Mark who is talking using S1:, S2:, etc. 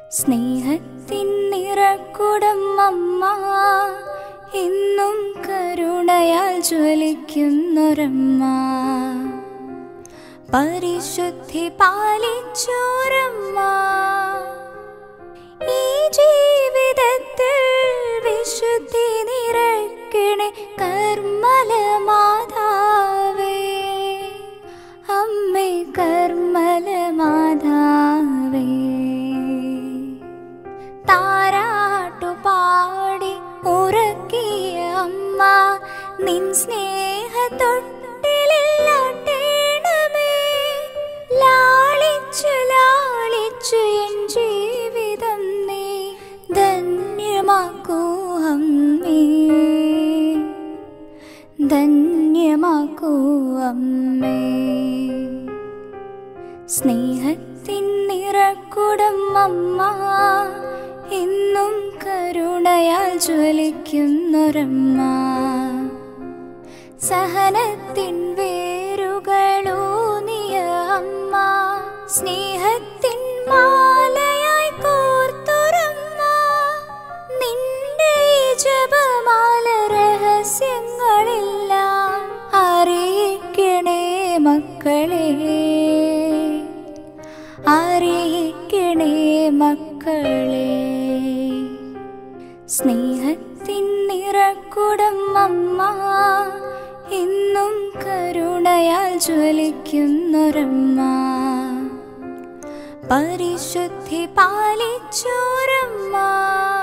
S1: സ്നേഹത്തിൻ നിറക്കുടം അമ്മ എന്നും കരുണയാൽ ജ്വലിക്കുന്നൊരമ്മ പരിശുദ്ധി പാലിച്ചോരമ്മ ഈ ജീവിതത്തിൽ വിശുദ്ധി നിറയ്ക്കണേ കർമ്മല മാതാവേ അമ്മേ കർമ്മല മാതാവേ താരാട്ടുപാടി ഉറക്കിയ അമ്മ നിൻ സ്നേഹ തൊട്ടിലില്ലാട്ടേണമേ ലാളിച്ചു ലാളിച്ചു എൻ ജീവിതം നീ ധന്യമാക്കൂ അമ്മേ ധന്യമാക്കൂ അമ്മേ സ്നേഹത്തിൻ നിറക്കുടം അമ്മ എന്നും കരുണയാൽ ജ്വലിക്കുന്നൊരമ്മ സഹനത്തിൻ വേരുകളൂന്നിയ അമ്മ സ്നേഹത്തിൻ മാലയായി കോർത്തൊരമ്മ നിന്റെ ഈ ജപമാല രഹസ്യങ്ങളെല്ലാം അറിയിക്കണേ മക്കളെ അറിയിക്കണേ മക്കളെ സ്നേഹത്തിൻ നിറക്കുടം അമ്മ എന്നും കരുണയാൽ ജ്വലിക്കുന്നൊരമ്മ പരിശുദ്ധി പാലിച്ചോരമ്മ